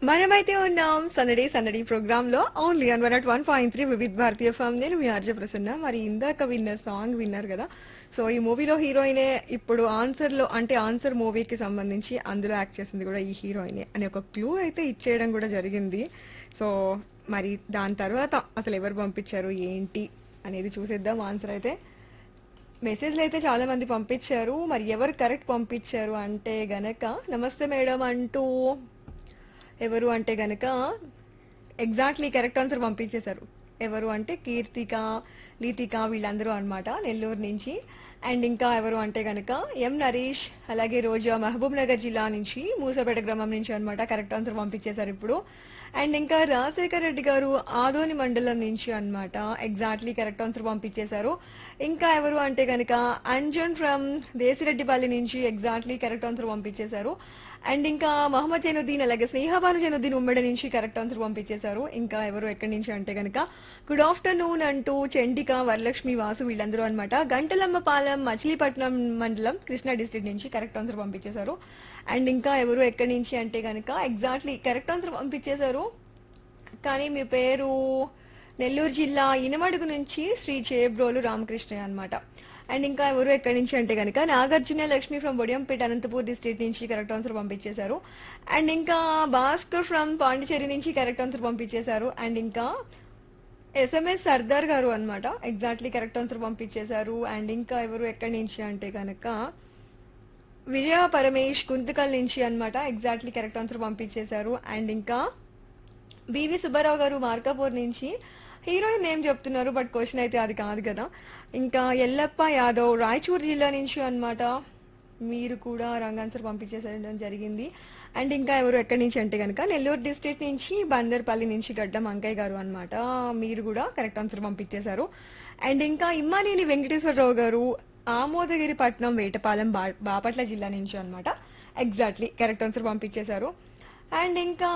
మనమైతే ఉన్నాం సన్నడి సన్నడి ప్రోగ్రామ్ లో only one one one point three Vividh Bharati FM నేను మీ ఆర్జ ప్రసన్న మరి ఇందాక విన్న సాంగ్ విన్నారు కదా సో ఈ మూవీలో హీరోయినే ఇప్పుడు ఆన్సర్ లో అంటే ఆన్సర్ మూవీకి సంబంధించి అందులో యాక్ట్ చేసింది కూడా ఈ హీరోయినే అనే ఒక క్లూ అయితే ఇచ్చేయడం కూడా జరిగింది సో మరి దాని తర్వాత అసలు ఎవరు పంపించారు ఏంటి అనేది చూసేద్దాం ఆన్సర్ అయితే మెసేజ్లు అయితే చాలా మంది పంపించారు మరి ఎవరు కరెక్ట్ పంపించారు అంటే గనక నమస్తే మేడం అంటూ ఎవరు అంటే గనక ఎగ్జాక్ట్లీ కరెక్ట్ ఆన్సర్ పంపించేశారు ఎవరు అంటే కీర్తిక లీతిక వీళ్ళందరూ అన్నమాట నెల్లూరు నుంచి అండ్ ఇంకా ఎవరు అంటే గనక ఎం నరేష్ అలాగే రోజా మహబూబ్ నగర్ జిల్లా నుంచి మూసపేట గ్రామం నుంచి అన్నమాట కరెక్ట్ ఆన్సర్ పంపించేశారు ఇప్పుడు అండ్ ఇంకా రాజశేఖర్ రెడ్డి గారు ఆదోని మండలం నుంచి అన్నమాట ఎగ్జాక్ట్లీ కరెక్ట్ ఆన్సర్ పంపించేశారు ఇంకా ఎవరు అంటే గనక అంజన్ ఫ్రమ్ దేశిరెడ్డిపల్లి నుంచి ఎగ్జాక్ట్లీ కరెక్ట్ ఆన్సర్ పంపించేశారు అండ్ ఇంకా మహమ్మద్ జైనుద్దీన్ అలాగే స్నేహబాను జైనుద్దీన్ ఉమ్మడి నుంచి కరెక్ట్ ఆన్సర్ పంపించేశారు ఇంకా ఎవరు ఎక్కడి నుంచి అంటే గనక గుడ్ ఆఫ్టర్నూన్ అంటూ చండిక వరలక్ష్మి వాసు వీళ్ళందరూ అన్నమాట గంటలమ్మపాలెం మచిలీపట్నం మండలం కృష్ణా డిస్ట్రిక్ట్ నుంచి కరెక్ట్ ఆన్సర్ పంపించేశారు అండ్ ఇంకా ఎవరు ఎక్కడి నుంచి అంటే గనక ఎగ్జాక్ట్లీ కరెక్ట్ ఆన్సర్ పంపించేశారు కానీ మీ పేరు నెల్లూరు జిల్లా ఇనమడుగు నుంచి శ్రీ చేబ్రోలు రామకృష్ణ అన్నమాట అండ్ ఇంకా ఎవరు ఎక్కడి నుంచి అంటే కనుక నాగార్జున లక్ష్మి ఫ్రమ్ బొడియంపేట అనంతపూర్ డిస్ట్రిక్ట్ నుంచి కరెక్ట్ ఆన్సర్ పంపించేశారు అండ్ ఇంకా భాస్కర్ ఫ్రమ్ పాండిచేరి నుంచి కరెక్ట్ ఆన్సర్ పంపించేశారు అండ్ ఇంకా ఎస్ఎంఎస్ సర్దార్ గారు అన్నమాట ఎగ్జాక్ట్లీ కరెక్ట్ ఆన్సర్ పంపించేశారు అండ్ ఇంకా ఎవరు ఎక్కడి నుంచి అంటే కనుక విజయ పరమేష్ గుంతకల్ నుంచి అన్నమాట ఎగ్జాక్ట్లీ కరెక్ట్ ఆన్సర్ పంపించేశారు అండ్ ఇంకా బివి సుబ్బారావు గారు మార్కాపూర్ నుంచి హీరోయిన్ నేమ్ చెప్తున్నారు బట్ క్వశ్చన్ అయితే అది కాదు కదా ఇంకా ఎల్లప్ప యాదవ్ రాయచూర్ జిల్లా నుంచి అన్నమాట మీరు కూడా రాంగ్ ఆన్సర్ పంపించేసేయడం జరిగింది అండ్ ఇంకా ఎవరు ఎక్కడి నుంచి అంటే కనుక నెల్లూరు డిస్ట్రిక్ట్ నుంచి బందర్పల్లి నుంచి గడ్డం అంకయ్య గారు అన్నమాట మీరు కూడా కరెక్ట్ ఆన్సర్ పంపించేశారు అండ్ ఇంకా ఇమ్మానేని వెంకటేశ్వరరావు గారు ఆమోదగిరి పట్నం వేటపాలెం బా బాపట్ల జిల్లా నుంచి అన్నమాట ఎగ్జాక్ట్లీ కరెక్ట్ ఆన్సర్ పంపించేశారు అండ్ ఇంకా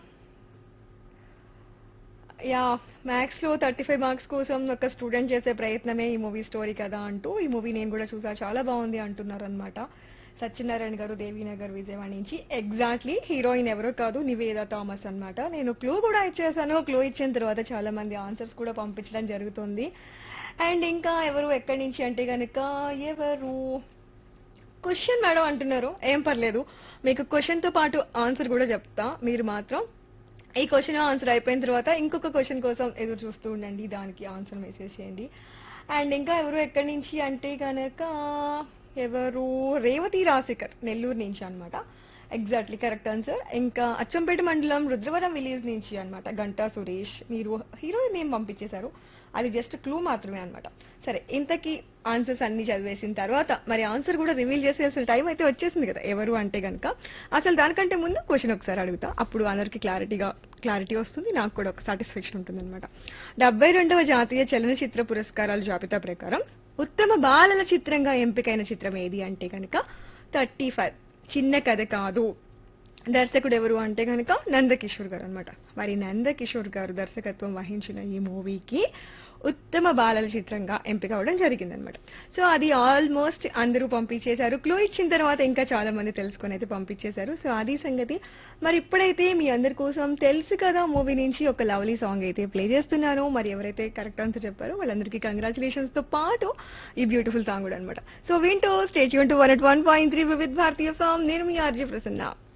యా మ్యాథ్స్ లో థర్టీ ఫైవ్ మార్క్స్ కోసం ఒక స్టూడెంట్ చేసే ప్రయత్నమే ఈ మూవీ స్టోరీ కదా అంటూ ఈ మూవీ నేను కూడా చూసా చాలా బాగుంది అంటున్నారు అనమాట సత్యనారాయణ గారు దేవీనగర్ విజయవాడ నుంచి ఎగ్జాక్ట్లీ హీరోయిన్ ఎవరో కాదు నివేద థామస్ అన్నమాట నేను క్లూ కూడా ఇచ్చేసాను క్లూ ఇచ్చిన తర్వాత చాలా మంది ఆన్సర్స్ కూడా పంపించడం జరుగుతుంది అండ్ ఇంకా ఎవరు ఎక్కడి నుంచి అంటే కనుక ఎవరు క్వశ్చన్ మేడం అంటున్నారు ఏం పర్లేదు మీకు క్వశ్చన్ తో పాటు ఆన్సర్ కూడా చెప్తా మీరు మాత్రం ఈ క్వశ్చన్ ఆన్సర్ అయిపోయిన తర్వాత ఇంకొక క్వశ్చన్ కోసం ఎదురు చూస్తూ ఉండండి దానికి ఆన్సర్ మెసేజ్ చేయండి అండ్ ఇంకా ఎవరు ఎక్కడి నుంచి అంటే కనుక ఎవరు రేవతి రాశికర్ నెల్లూరు నుంచి అన్నమాట ఎగ్జాక్ట్లీ కరెక్ట్ ఆన్సర్ ఇంకా అచ్చంపేట మండలం రుద్రవరం విలేజ్ నుంచి అన్నమాట గంటా సురేష్ మీరు హీరోయిన్ నేమ్ పంపించేశారు అది జస్ట్ క్లూ మాత్రమే అన్నమాట సరే ఇంతకీ ఆన్సర్స్ అన్ని చదివేసిన తర్వాత మరి ఆన్సర్ కూడా రివీల్ చేసేసిన టైం అయితే వచ్చేసింది కదా ఎవరు అంటే గనక అసలు దానికంటే ముందు క్వశ్చన్ ఒకసారి అడుగుతా అప్పుడు అందరికి క్లారిటీగా క్లారిటీ వస్తుంది నాకు కూడా ఒక సాటిస్ఫాక్షన్ ఉంటుంది అనమాట డెబ్బై రెండవ జాతీయ చలనచిత్ర పురస్కారాల జాబితా ప్రకారం ఉత్తమ బాలల చిత్రంగా ఎంపికైన చిత్రం ఏది అంటే కనుక థర్టీ ఫైవ్ చిన్న కథ కాదు దర్శకుడు ఎవరు అంటే కనుక నందకిషోర్ గారు అనమాట మరి నందకిషోర్ గారు దర్శకత్వం వహించిన ఈ మూవీకి ఉత్తమ బాలల చిత్రంగా ఎంపిక అవడం జరిగిందనమాట సో అది ఆల్మోస్ట్ అందరూ పంపించేశారు క్లూ ఇచ్చిన తర్వాత ఇంకా చాలా మంది తెలుసుకొని అయితే పంపించేశారు సో అది సంగతి మరి ఇప్పుడైతే మీ అందరి కోసం తెలుసు కదా మూవీ నుంచి ఒక లవ్లీ సాంగ్ అయితే ప్లే చేస్తున్నాను మరి ఎవరైతే కరెక్ట్ ఆన్సర్ చెప్పారో వాళ్ళందరికీ కంగ్రాచులేషన్స్ తో పాటు ఈ బ్యూటిఫుల్ సాంగ్ కూడా అనమాట సో వింటూ స్టేట్ యూన్ to one at one point three with Bharatiya FM నేను మీ ఆర్జీ ప్రసన్న